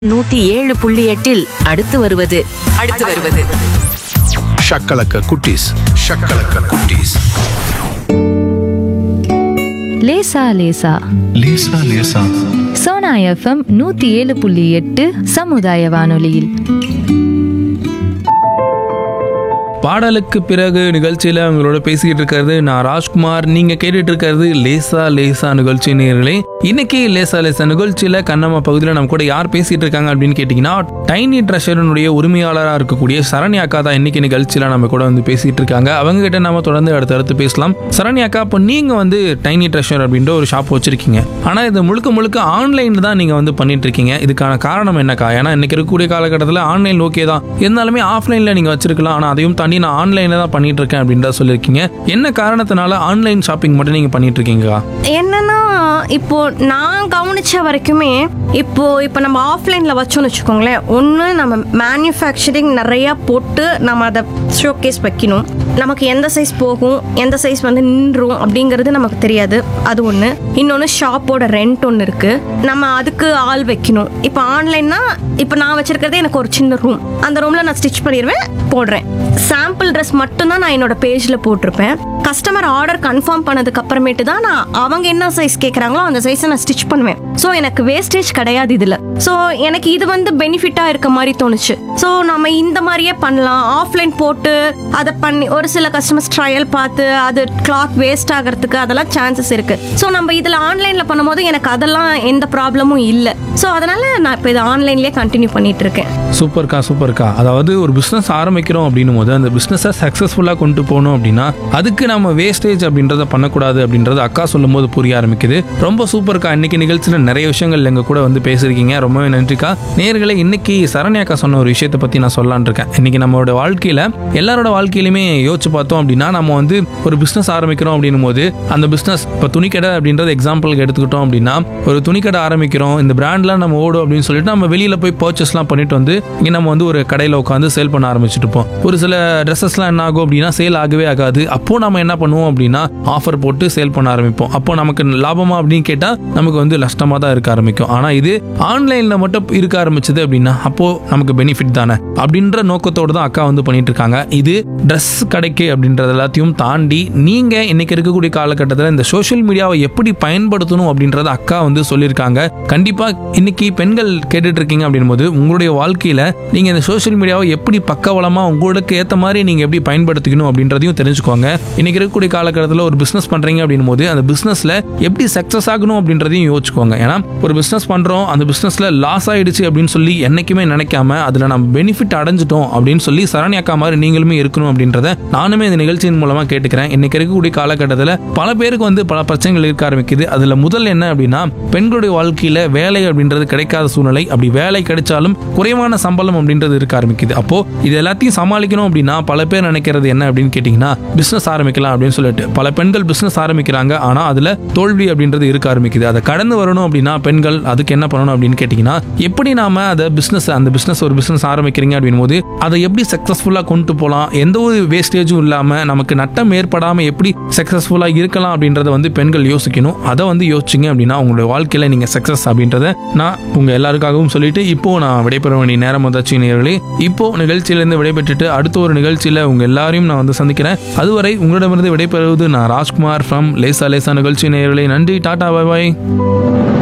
நூத்தி ஏழு புள்ளி எட்டில் அடுத்து வருவது அடுத்து வருவது ஷக்கலக்க குட்டீஸ் ஷக்கலக்க குட்டீஸ் லேசா லேசா லேசா லேசா சோனா எஃப்எம் நூத்தி ஏழு புள்ளி எட்டு சமுதாய வானொலியில் பாடலுக்கு பிறகு நிகழ்ச்சியில் உங்களோட பேசிக்கிட்டு இருக்கிறது நான் ராஜ்குமார் நீங்க கேட்டுட்டு இருக்கிறது லேசா லேசா நிகழ்ச்சி நேர்களே இன்னைக்கு லேசா லேசா நிகழ்ச்சியில கண்ணம்மா பகுதியில் நம்ம கூட யார் பேசிட்டு இருக்காங்க அப்படின்னு கேட்டிங்கன்னா டைனி ட்ரெஷரனுடைய உரிமையாளராக இருக்கக்கூடிய சரண்யா அக்கா தான் இன்னைக்கு நிகழ்ச்சியில நம்ம கூட வந்து பேசிட்டு இருக்காங்க அவங்க கிட்ட நம்ம தொடர்ந்து அடுத்தடுத்து பேசலாம் சரண்யா அக்கா இப்போ நீங்க வந்து டைனி ட்ரெஷர் அப்படின்ற ஒரு ஷாப் வச்சிருக்கீங்க ஆனா இது முழுக்க முழுக்க ஆன்லைன் தான் நீங்க வந்து பண்ணிட்டு இருக்கீங்க இதுக்கான காரணம் என்னக்கா ஏன்னா இன்னைக்கு இருக்கக்கூடிய காலகட்டத்தில் ஆன்லைன் ஓகே தான் இருந்தாலுமே ஆஃப்லைன்ல நீங்க வச்சிருக்கலாம் ஆனா அதையும் தாண்டி நான் ஆன்லைன்ல தான் பண்ணிட்டு இருக்கேன் அப்படின்றத சொல்லியிருக்கீங்க என்ன காரணத்தினால ஆன்லைன் ஷாப்பிங் மட்டும் நீங்க பண்ணிட்டு இருக்கீங்கக்கா என்னன்னா இப்போ நான் கவனிச்ச வரைக்குமே இப்போ இப்போ நம்ம ஆஃப்லைனில் வச்சோம்னு வச்சுக்கோங்களேன் ஒன்று நம்ம மேனுஃபேக்சரிங் நிறையா போட்டு நம்ம அதை ஷோகேஸ் வைக்கணும் நமக்கு எந்த சைஸ் போகும் எந்த சைஸ் வந்து நின்றும் அப்படிங்கிறது நமக்கு தெரியாது அது ஒன்று இன்னொன்று ஷாப்போட ரெண்ட் ஒன்று இருக்குது நம்ம அதுக்கு ஆள் வைக்கணும் இப்போ ஆன்லைன்னா இப்போ நான் வச்சிருக்கிறதே எனக்கு ஒரு சின்ன ரூம் அந்த ரூமில் நான் ஸ்டிச் பண்ணிடுவேன் போடுறேன் சாம்பிள் ட்ரெஸ் மட்டும்தான் நான் என்னோட பேஜில் போட்டிருப்பேன் கஸ்டமர் ஆர்டர் கன்ஃபார்ம் பண்ணதுக்கு அப்புறமேட்டு தான் நான் அவங்க என்ன சைஸ் கேட்குறாங்களோ அந்த சைஸை நான் ஸ்டிச் பண்ணுவேன் ஸோ எனக்கு வேஸ்டேஜ் கிடையாது இதில் ஸோ எனக்கு இது வந்து பெனிஃபிட்டாக இருக்க மாதிரி தோணுச்சு ஸோ நம்ம இந்த மாதிரியே பண்ணலாம் ஆஃப்லைன் போட்டு அதை பண்ணி ஒரு சில கஸ்டமர்ஸ் ட்ரையல் பார்த்து அது கிளாத் வேஸ்ட் ஆகிறதுக்கு அதெல்லாம் சான்சஸ் இருக்கு ஸோ நம்ம இதில் ஆன்லைனில் பண்ணும்போது எனக்கு அதெல்லாம் எந்த ப்ராப்ளமும் இல்லை ஸோ அதனால நான் இப்போ இது ஆன்லைன்லேயே கண்டினியூ பண்ணிட்டு இருக்கேன் சூப்பர்க்கா சூப்பர்க்கா அதாவது ஒரு பிஸ்னஸ் ஆரம்பிக்கிறோம் அப்படின்னும் போது அந்த பிஸ்னஸை சக்ஸஸ்ஃபுல்லாக கொண்டு போகணும் அப்படின்னா அதுக்கு நம்ம வேஸ்டேஜ் அப்படின்றத பண்ணக்கூடாது அப்படின்றது அக்கா சொல்லும்போது புரிய ஆரம்பிக்குது ரொம்ப சூப்பர்க்கா இன்னைக்கு நிகழ்ச்சியில் நிறைய விஷயங்கள் எங்க கூட வந்து பேசியிருக்கீங்க ரொம்பவே நன்றிக்கா நேர்களே இன்னைக்கு சரண்யா அக்கா சொன்ன ஒரு விஷயத்தை பற்றி நான் சொல்லலான் இருக்கேன் இன்னைக்கு நம்மளோட வாழ்க்கையில் எல்லாரோட வாழ்க்கையிலுமே யோசிச்சு பார்த்தோம் அப்படின்னா நம்ம வந்து ஒரு பிஸ்னஸ் ஆரம்பிக்கிறோம் அப்படின்னும் போது அந்த பிஸ்னஸ் இப்போ துணிக்கடை அப்படின்றது எக்ஸாம்பிளுக்கு எடுத்துக்கிட்டோம் அப்படின்னா ஒரு துணிக்கடை ஆரம்பிக்கிறோம் இந்த பிராண்ட்லாம் நம்ம ஓடும் அப்படின்னு சொல்லிட்டு நம்ம வெளியில போய் பர்ச்சேஸ்லாம் பண்ணிட்டு வந்து இங்கே நம்ம வந்து ஒரு கடையில் உட்காந்து சேல் பண்ண ஆரம்பிச்சுட்டு இருப்போம் ஒரு சில ட்ரெஸ்ஸஸ்லாம் என்ன ஆகும் அப்படின்னா சேல் ஆகவே ஆகாது அப்போ நம்ம என்ன பண்ணுவோம் அப்படின்னா ஆஃபர் போட்டு சேல் பண்ண ஆரம்பிப்போம் அப்போ நமக்கு லாபமா அப்படின்னு கேட்டால் நமக்கு வந்து நஷ்டமாக தான் இருக்க ஆரம்பிக்கும் ஆனால் இது ஆன்லைனில் மட்டும் இருக்க ஆரம்பிச்சது அப்படின்னா அப்போ நமக்கு பெனிஃபிட் தானே அப்படின்ற நோக்கத்தோடு தான் அக்கா வந்து பண்ணிட்டு இருக்காங்க இது ட்ரெஸ் கடைக்கு அப்படின்றது எல்லாத்தையும் தாண்டி நீங்க இன்னைக்கு இருக்கக்கூடிய காலகட்டத்தில் இந்த சோஷியல் மீடியாவை எப்படி பயன்படுத்தணும் அப்படின்றத அக்கா வந்து சொல்லியிருக்காங்க கண்டிப்பா இன்னைக்கு பெண்கள் கேட்டுட்டு இருக்கீங்க அப்படின்னும் போது உங்களுடைய வாழ்க்கையில நீங்க இந்த சோஷியல் மீடியாவை எப்படி பக்கவளமா உங்களுக்கு ஏத்த மாதிரி நீங்க எப்படி பயன்படுத்திக்கணும் அப்படின்றதையும் தெரிஞ்சுக்கோங்க இன்னைக்கு இருக்கக்கூடிய காலகட்டத்தில் ஒரு பிசினஸ் பண்றீங்க அப்படின்னும் போது அந்த பிசினஸ்ல எப்படி சக்சஸ் ஆகணும் அப்படின்றதையும் யோசிச்சுக்கோங்க ஏன்னா ஒரு பிசினஸ் பண்றோம் அந்த பிசினஸ்ல லாஸ் ஆயிடுச்சு அப்படின்னு சொல்லி என்னைக்குமே நினைக்காம அதுல நம்ம பெனிஃபிட் அடைஞ்சிட்டோம் அப்படின்னு சொல்லி சரணி அக்கா மாதிரி நீங்களுமே இருக்கணும் அப்படின்றத நானுமே இந்த நிகழ்ச்சியின் மூலமா கேட்டுக்கிறேன் இன்னைக்கு இருக்கக்கூடிய காலகட்டத்தில் பல பேருக்கு வந்து பல பிரச்சனைகள் இருக்க ஆரம்பிக்குது அதுல முதல் என்ன அப்படின்னா பெண்களுடைய வாழ்க்கையில வேலை அப்படின்றது கிடைக்காத சூழ்நிலை அப்படி வேலை கிடைச்சாலும் குறைவான சம்பளம் அப்படின்றது இருக்க ஆரம்பிக்குது அப்போ இது எல்லாத்தையும் சமாளிக்கணும் அப்படின்னா பல பேர் நினைக்கிறது என்ன அப்படின்னு கேட்டிங்கன்னா பிசினஸ் ஆரம்பிக்கலாம் அப்படின்னு சொல்லிட்டு பல பெண்கள் பிசினஸ் ஆரம்பிக்கிறாங்க ஆனா அதுல தோல்வி அப்படின்றது இருக்க ஆரம்பிக்குது அதை கடந்து வரணும் அப்படின்னா பெண்கள் அதுக்கு என்ன பண்ணணும் அப்படின்னு கேட்டிங்கன்னா எப்படி நாம அதை பிசினஸ் அந்த பிசினஸ் ஒரு பிசினஸ் ஆரம்பிக்கிறீங்க அப்படின் போது அதை எப்படி சக்சஸ்ஃபுல்லா கொண்டு போகலாம் எந்த ஒரு வேஸ்டேஜும் இல்லாம நமக்கு நட்டம் ஏற்படாம எப்படி சக்சஸ்ஃபுல்லா இருக்கலாம் அப்படின்றத வந்து பெண்கள் யோசிக்கணும் அதை வந்து யோசிச்சிங்க அப்படின்னா உங்களுடைய வாழ்க்கையில நீங்க சக்சஸ் அப்படின்றத நான் உங்க எல்லாருக்காகவும் சொல்லிட்டு இப்போ நான் விடைபெற வேண்டிய நேரம் வந்தாச்சு நேயர்களே இப்போ நிகழ்ச்சியிலிருந்து விடைபெற்றுட்டு அடுத்த ஒரு நிகழ்ச்சியில உங்க எல்லாரையும் நான் வந்து சந்திக்கிறேன் அதுவரை உங்களிடமிருந்து விடைபெறுவது நான் ராஜ்குமார் ஃப்ரம் லேசா லேசா நிகழ்ச்சி நேயர்களே நன்றி டாடா பாய் பாய்